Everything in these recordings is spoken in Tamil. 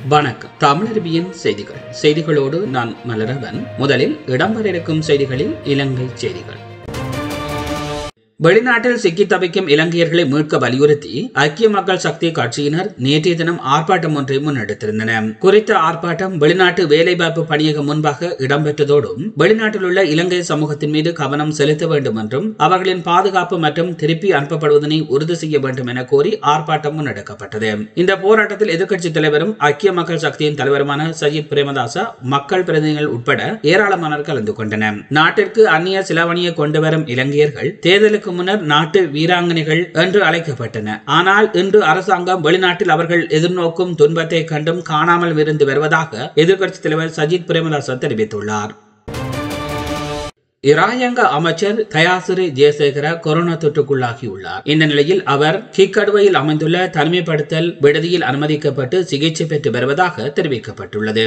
வணக்கம் தமிழருவியின் செய்திகள் செய்திகளோடு நான் மலரவன் முதலில் இடம்பெற இருக்கும் செய்திகளில் இலங்கை செய்திகள் வெளிநாட்டில் சிக்கி தவிக்கும் இலங்கையர்களை மீட்க வலியுறுத்தி ஐக்கிய மக்கள் சக்தி கட்சியினர் நேற்றைய தினம் ஆர்ப்பாட்டம் ஒன்றை முன்னெடுத்திருந்தனர் குறித்த ஆர்ப்பாட்டம் வெளிநாட்டு வேலைவாய்ப்பு பணியகம் முன்பாக இடம்பெற்றதோடும் வெளிநாட்டில் உள்ள இலங்கை சமூகத்தின் மீது கவனம் செலுத்த வேண்டும் என்றும் அவர்களின் பாதுகாப்பு மற்றும் திருப்பி அனுப்பப்படுவதனை உறுதி செய்ய வேண்டும் என கோரி ஆர்ப்பாட்டம் முன்னெடுக்கப்பட்டது இந்த போராட்டத்தில் எதிர்க்கட்சித் தலைவரும் ஐக்கிய மக்கள் சக்தியின் தலைவருமான சஜித் பிரேமதாச மக்கள் பிரதிநிதிகள் உட்பட ஏராளமானோர் கலந்து கொண்டனர் நாட்டிற்கு அந்நிய சிலவணியை கொண்டு வரும் இலங்கையர்கள் தேர்தலுக்கு முன்னர் நாட்டு வீராங்கனைகள் என்று அழைக்கப்பட்டன ஆனால் இன்று அரசாங்கம் வெளிநாட்டில் அவர்கள் எதிர்நோக்கும் துன்பத்தை கண்டும் காணாமல் இருந்து வருவதாக எதிர்க்கட்சித் தலைவர் சஜித் பிரேமதாச தெரிவித்துள்ளார் இராயங்க அமைச்சர் தயாசிரி ஜெயசேகர கொரோனா தொற்றுக்குள்ளாகியுள்ளார் இந்த நிலையில் அவர் கிக்கடுவையில் அமைந்துள்ள தனிமைப்படுத்தல் விடுதியில் அனுமதிக்கப்பட்டு சிகிச்சை பெற்று வருவதாக தெரிவிக்கப்பட்டுள்ளது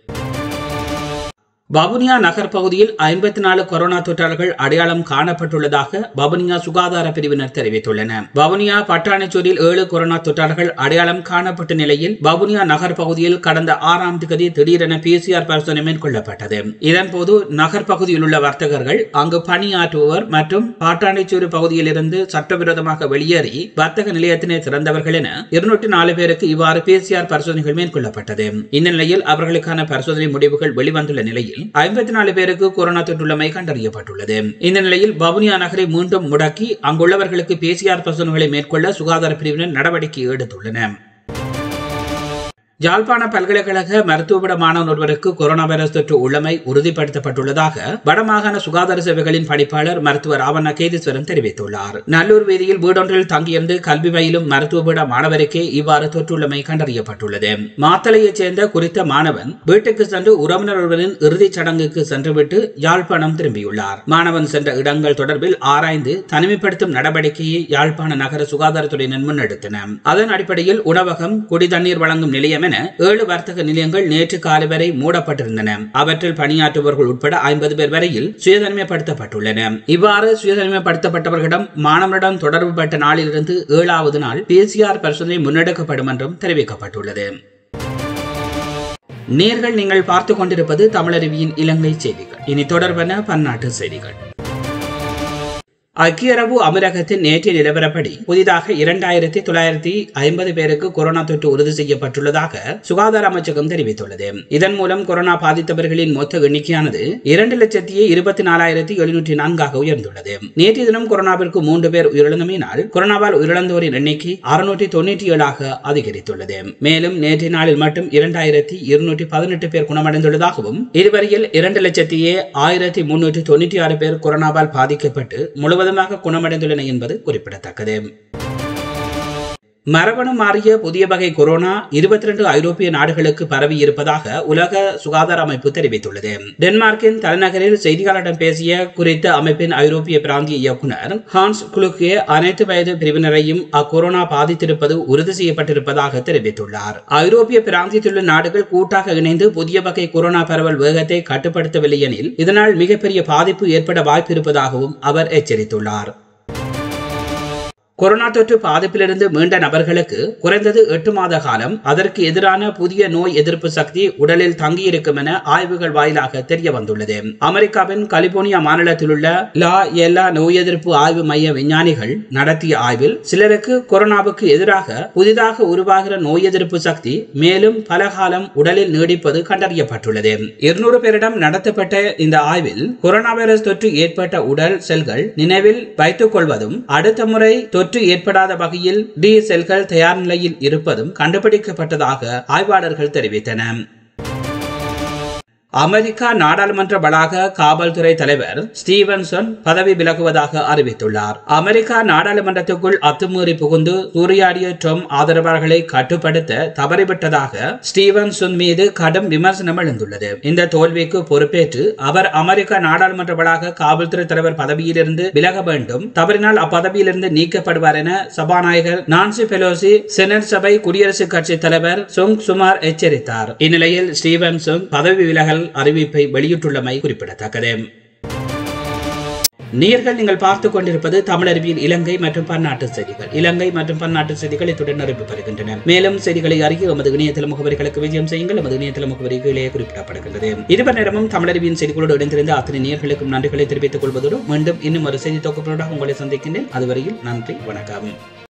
வவுனியா நகர் பகுதியில் ஐம்பத்தி நாலு கொரோனா தொற்றாளர்கள் அடையாளம் காணப்பட்டுள்ளதாக வவுனியா சுகாதார பிரிவினர் தெரிவித்துள்ளனர் வவுனியா பட்டாணிச்சூரில் ஏழு கொரோனா தொற்றாளர்கள் அடையாளம் காணப்பட்ட நிலையில் வவுனியா நகர் பகுதியில் கடந்த ஆறாம் தேதி திடீரென பிசிஆர் பரிசோதனை மேற்கொள்ளப்பட்டது இதன்போது நகர் பகுதியில் உள்ள வர்த்தகர்கள் அங்கு பணியாற்றுபவர் மற்றும் பாட்டாணிச்சூர் பகுதியில் இருந்து சட்டவிரோதமாக வெளியேறி வர்த்தக நிலையத்தினை திறந்தவர்கள் என இருநூற்றி நாலு பேருக்கு இவ்வாறு பிசிஆர் பரிசோதனைகள் மேற்கொள்ளப்பட்டது இந்த நிலையில் அவர்களுக்கான பரிசோதனை முடிவுகள் வெளிவந்துள்ள நிலையில் ஐம்பத்தி நாலு பேருக்கு கொரோனா தொற்றுள்ளமை கண்டறியப்பட்டுள்ளது இந்த நிலையில் வவுனியா நகரை மீண்டும் முடக்கி அங்குள்ளவர்களுக்கு பிசிஆர் பரிசோதனைகளை மேற்கொள்ள சுகாதார பிரிவினர் நடவடிக்கை எடுத்துள்ளனர் யாழ்ப்பாண பல்கலைக்கழக மருத்துவபட மாணவன் ஒருவருக்கு கொரோனா வைரஸ் தொற்று உள்ளமை உறுதிப்படுத்தப்பட்டுள்ளதாக வடமாகாண சுகாதார சேவைகளின் பணிப்பாளர் மருத்துவர் ஆவண்ண கேதீஸ்வரன் தெரிவித்துள்ளார் நல்லூர் வீதியில் வீடொன்றில் தங்கியிருந்து கல்வி பயிலும் மருத்துவபட மாணவருக்கே இவ்வாறு தொற்றுள்ளமை கண்டறியப்பட்டுள்ளது மாத்தளையைச் சேர்ந்த குறித்த மாணவன் வீட்டுக்கு சென்று உறவினர் ஒருவரின் இறுதிச் சடங்குக்கு சென்றுவிட்டு யாழ்ப்பாணம் திரும்பியுள்ளார் மாணவன் சென்ற இடங்கள் தொடர்பில் ஆராய்ந்து தனிமைப்படுத்தும் நடவடிக்கையை யாழ்ப்பாண நகர சுகாதாரத்துறையினர் முன்னெடுத்தனர் அதன் அடிப்படையில் உணவகம் குடி தண்ணீர் வழங்கும் நிலையம் என ஏழு வர்த்தக நிலையங்கள் நேற்று காலை வரை மூடப்பட்டிருந்தன அவற்றில் பணியாற்றுபவர்கள் உட்பட ஐம்பது பேர் வரையில் சுயதனிமைப்படுத்தப்பட்டுள்ளன இவ்வாறு சுயதனிமைப்படுத்தப்பட்டவர்களிடம் மாணவரிடம் தொடர்பு பட்ட நாளிலிருந்து ஏழாவது நாள் பிசிஆர் பரிசோதனை முன்னெடுக்கப்படும் என்றும் தெரிவிக்கப்பட்டுள்ளது நேர்கள் நீங்கள் பார்த்துக் கொண்டிருப்பது தமிழருவியின் இலங்கை செய்திகள் இனி தொடர்பான பன்னாட்டு செய்திகள் ஐக்கிய அரபு அமீரகத்தின் நேற்றைய நிலவரப்படி புதிதாக இரண்டாயிரத்தி தொள்ளாயிரத்தி ஐம்பது பேருக்கு கொரோனா தொற்று உறுதி செய்யப்பட்டுள்ளதாக சுகாதார அமைச்சகம் தெரிவித்துள்ளது இதன் மூலம் கொரோனா பாதித்தவர்களின் மொத்த எண்ணிக்கையானது இரண்டு லட்சத்தி இருபத்தி நாலாயிரத்தி எழுநூற்றி நான்காக உயர்ந்துள்ளது நேற்றைய தினம் கொரோனாவிற்கு மூன்று பேர் உயிரிழந்தமையினால் கொரோனாவால் உயிரிழந்தோரின் எண்ணிக்கை அறுநூற்றி தொண்ணூற்றி ஏழாக அதிகரித்துள்ளது மேலும் நேற்றைய நாளில் மட்டும் இரண்டாயிரத்தி இருநூற்றி பதினெட்டு பேர் குணமடைந்துள்ளதாகவும் இதுவரையில் இரண்டு லட்சத்தி ஆயிரத்தி முன்னூற்றி தொண்ணூற்றி ஆறு பேர் கொரோனாவால் பாதிக்கப்பட்டு முழுவதும் முழுவதுமாக குணமடைந்துள்ளன என்பது குறிப்பிடத்தக்கது மரபணு மாறிய புதிய வகை கொரோனா இருபத்தி ரெண்டு ஐரோப்பிய நாடுகளுக்கு பரவி இருப்பதாக உலக சுகாதார அமைப்பு தெரிவித்துள்ளது டென்மார்க்கின் தலைநகரில் செய்தியாளரிடம் பேசிய குறித்த அமைப்பின் ஐரோப்பிய பிராந்திய இயக்குனர் ஹான்ஸ் குலுக்கே அனைத்து வயது பிரிவினரையும் அக்கொரோனா பாதித்திருப்பது உறுதி செய்யப்பட்டிருப்பதாக தெரிவித்துள்ளார் ஐரோப்பிய பிராந்தியத்தில் உள்ள நாடுகள் கூட்டாக இணைந்து புதிய வகை கொரோனா பரவல் வேகத்தை கட்டுப்படுத்தவில்லை எனில் இதனால் மிகப்பெரிய பாதிப்பு ஏற்பட வாய்ப்பு இருப்பதாகவும் அவர் எச்சரித்துள்ளார் கொரோனா தொற்று பாதிப்பிலிருந்து மீண்ட நபர்களுக்கு குறைந்தது எட்டு மாத காலம் அதற்கு எதிரான புதிய நோய் எதிர்ப்பு சக்தி உடலில் தங்கியிருக்கும் என ஆய்வுகள் வாயிலாக தெரிய வந்துள்ளது அமெரிக்காவின் கலிபோர்னியா மாநிலத்தில் உள்ள லா எல்லா நோய் எதிர்ப்பு ஆய்வு மைய விஞ்ஞானிகள் நடத்திய ஆய்வில் சிலருக்கு கொரோனாவுக்கு எதிராக புதிதாக உருவாகிற நோய் எதிர்ப்பு சக்தி மேலும் பல காலம் உடலில் நீடிப்பது கண்டறியப்பட்டுள்ளது இருநூறு பேரிடம் நடத்தப்பட்ட இந்த ஆய்வில் கொரோனா வைரஸ் தொற்று ஏற்பட்ட உடல் செல்கள் நினைவில் வைத்துக் கொள்வதும் அடுத்த முறை தொற்று ஏற்படாத வகையில் டி செல்கள் தயார் நிலையில் இருப்பதும் கண்டுபிடிக்கப்பட்டதாக ஆய்வாளர்கள் தெரிவித்தனர் அமெரிக்கா நாடாளுமன்ற வளாக காவல்துறை தலைவர் ஸ்டீவன்சன் பதவி விலகுவதாக அறிவித்துள்ளார் அமெரிக்கா நாடாளுமன்றத்துக்குள் அத்துமீறி புகுந்து சூறையாடிய ட்ரம்ப் ஆதரவாளர்களை கட்டுப்படுத்த தவறிவிட்டதாக ஸ்டீவன்சன் மீது கடும் விமர்சனம் எழுந்துள்ளது இந்த தோல்விக்கு பொறுப்பேற்று அவர் அமெரிக்கா நாடாளுமன்ற வளாக காவல்துறை தலைவர் பதவியிலிருந்து விலக வேண்டும் தவறினால் அப்பதவியிலிருந்து நீக்கப்படுவார் என சபாநாயகர் நான்சி பெலோசி செனட் சபை குடியரசுக் கட்சி தலைவர் சுங் சுமார் எச்சரித்தார் இந்நிலையில் ஸ்டீவன்சன் பதவி விலகல் அறிவிப்பை வெளியிட்டுள்ளமை குறிப்பிடத்தக்கது நேர்கள் நீங்கள் பார்த்துக் கொண்டிருப்பது தமிழருவியின் இலங்கை மற்றும் பன்னாட்டு செய்திகள் இலங்கை மற்றும் பன்னாட்டு செய்திகள் இத்துடன் நிறைவு பெறுகின்றன மேலும் செய்திகளை அறிய எமது இணையதள முகவரிகளுக்கு விஜயம் செய்யுங்கள் எமது இணையதள முகவரி கீழே குறிப்பிடப்படுகின்றது இதுவரை நேரமும் தமிழருவியின் செய்திகளோடு இணைந்திருந்த அத்தனை நேர்களுக்கும் நன்றிகளை தெரிவித்துக் கொள்வதோடு மீண்டும் இன்னும் ஒரு செய்தி தொகுப்பினோட உங்களை சந்திக்கின்றேன் அதுவரையில் நன்றி வணக்கம்